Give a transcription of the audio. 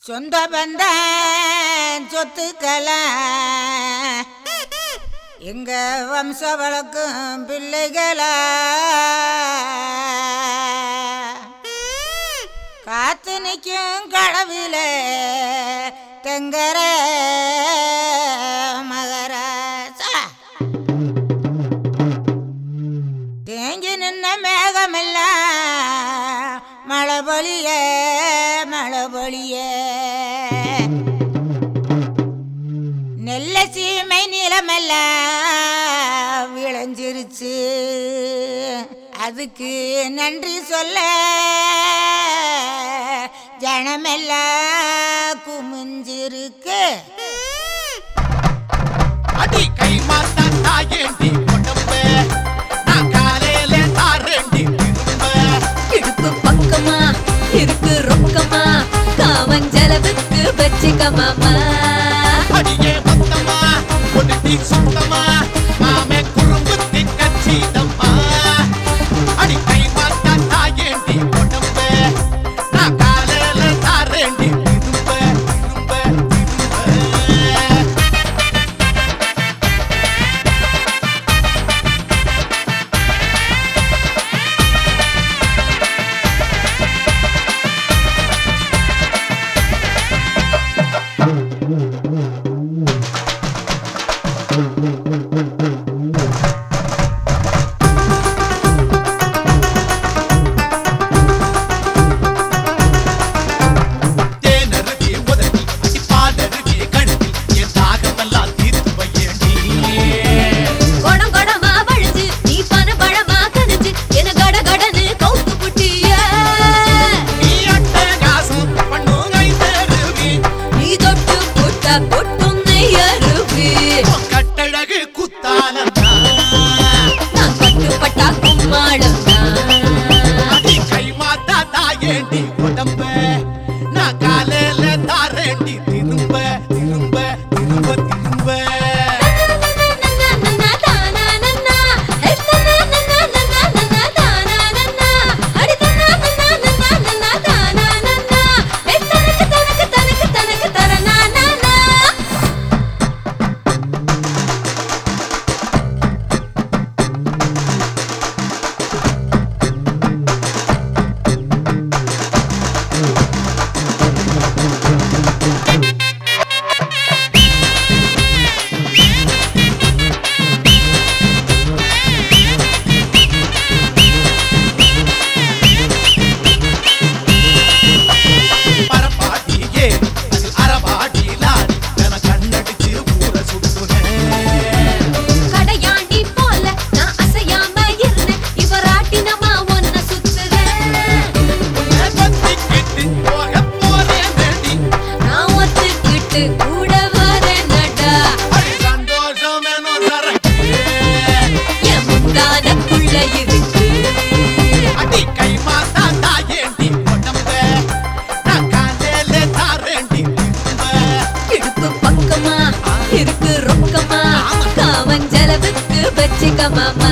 சொந்த பந்த சொத்துக்கள எங்க வம்ச வழக்கும் பிள்ளைகள காத்து நிற்கும் கடவுள தெங்கர மகராசா தேங்கி நின்ன மேகமெல்லாம் மழை பொழிய மழை பொழிய நெல்ல சீமை நிலமெல்லாம் விளைஞ்சிருச்சு அதுக்கு நன்றி சொல்ல ஜனமெல்லாம் குமிஞ்சிருக்கு அடி கை மாத்தா தாயேண்டி உடம்பு நான் காலையில தாரேண்டி திரும்ப இடுப்பு பக்கமா இருக்கு ரொக்கமா காவஞ்சலவுக்கு வச்சுக்க மாமா அடியே மொத்தமா ஒடுட்டி சுத்தமா மாமே குறும்புத்தி கச்சிதம்மா அடி கை மாத்தா தாயேண்டி உடம்பு நான் காலையில தாரேண்டி திரும்ப திரும்ப திரும்ப தேனருகே உதவி பாடருகே கழுத்தில் என் தாகமெல்லாம் தீர்த்து வையேண்டி கொடம் கொடமா வழிஞ்சு நீ பன பழமா கனிஞ்சு என கட கடன்னு கவுத்து புட்டிய நீ அட்ட காசு பண்ணும் கை தருவி நீ தொட்டு புட்ட பொட்டும் நெய்யருவி உன் கட்டழகு குத்தாலந்தா நான் கட்டுப்பட்டா கும்மாளம் அடி கை மாத்தா தாயேண்டி உடம்ப நான் காலையில தாரேண்டி திரும்ப திரும்ப திரும்ப திரும்ப பரப்பாடி ஏறி அது அரபாடி லாரி என கண்ணடிச்சு ஊற சுத்துனேன் கடையாண்டி போல நான் அசையாம இருந்தேன் இவராட்டினமா ஒன்ன சுத்துறேன் பத்திக்கிட்டு போக போறேன் வேண்டி நான் ஒத்துக்கிட்டு கூட வரேன் நடா அடி சந்தோஷம் வேணும் சரக்கு என் முந்தானக்குள்ள இருக்கு அடி கை மாத்தா தாயேண்டி உடம்ப நான் காலையில தாரேண்டி திரும்ப இடுப்பு பக்கமா இருக்கு ரொக்கமா காவஞ்சலவுக்கு வச்சுக்க மாமா